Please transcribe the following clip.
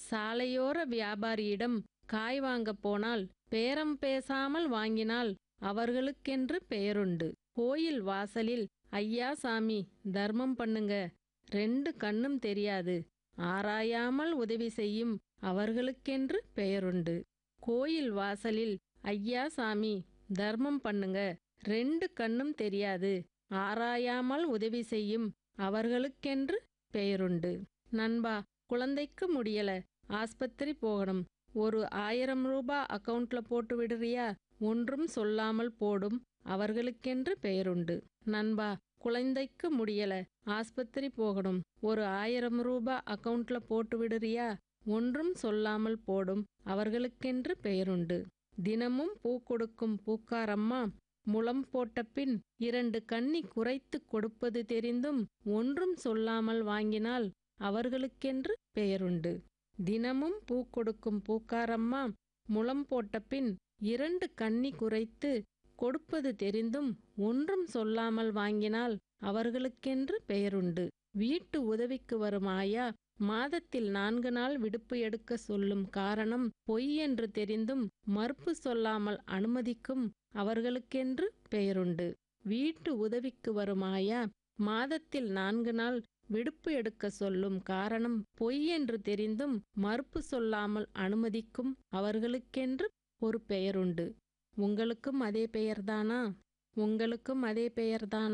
சாலையோர வியாபாரியிடம் காய் வாங்கப் போனால் பேரம் பேசாமல் வாங்கினால் அவர்களுக்கென்று பெயருண்டு கோயில் வாசலில் ஐயா சாமி தர்மம் பண்ணுங்க ரெண்டு கண்ணும் தெரியாது ஆராயாமல் உதவி செய்யும் அவர்களுக்கென்று பெயருண்டு கோயில் வாசலில் ஐயா சாமி தர்மம் பண்ணுங்க ரெண்டு கண்ணும் தெரியாது ஆராயாமல் உதவி செய்யும் அவர்களுக்கென்று பெயருண்டு நண்பா குழந்தைக்கு முடியல ஆஸ்பத்திரி போகணும் ஒரு ஆயிரம் ரூபா அக்கவுண்ட்ல போட்டு விடுறியா ஒன்றும் சொல்லாமல் போடும் அவர்களுக்கென்று பெயருண்டு நண்பா குழந்தைக்கு முடியல ஆஸ்பத்திரி போகணும் ஒரு ஆயிரம் ரூபா அக்கவுண்ட்ல போட்டு விடுறியா ஒன்றும் சொல்லாமல் போடும் அவர்களுக்கென்று பெயருண்டு தினமும் பூ கொடுக்கும் பூக்காரம்மா முளம் போட்ட பின் இரண்டு கன்னி குறைத்து கொடுப்பது தெரிந்தும் ஒன்றும் சொல்லாமல் வாங்கினால் அவர்களுக்கென்று பெயருண்டு தினமும் பூ கொடுக்கும் பூக்காரம்மா முளம் போட்ட பின் இரண்டு கன்னி குறைத்து கொடுப்பது தெரிந்தும் ஒன்றும் சொல்லாமல் வாங்கினால் அவர்களுக்கென்று பெயருண்டு வீட்டு உதவிக்கு வரும் ஆயா மாதத்தில் நான்கு நாள் விடுப்பு எடுக்க சொல்லும் காரணம் பொய் என்று தெரிந்தும் மறுப்பு சொல்லாமல் அனுமதிக்கும் அவர்களுக்கென்று பெயருண்டு வீட்டு உதவிக்கு வரும் ஆயா மாதத்தில் நான்கு நாள் விடுப்பு எடுக்க சொல்லும் காரணம் பொய் என்று தெரிந்தும் மறுப்பு சொல்லாமல் அனுமதிக்கும் அவர்களுக்கென்று ஒரு பெயருண்டு உங்களுக்கும் அதே பெயர்தானா உங்களுக்கும் அதே பெயர்தானா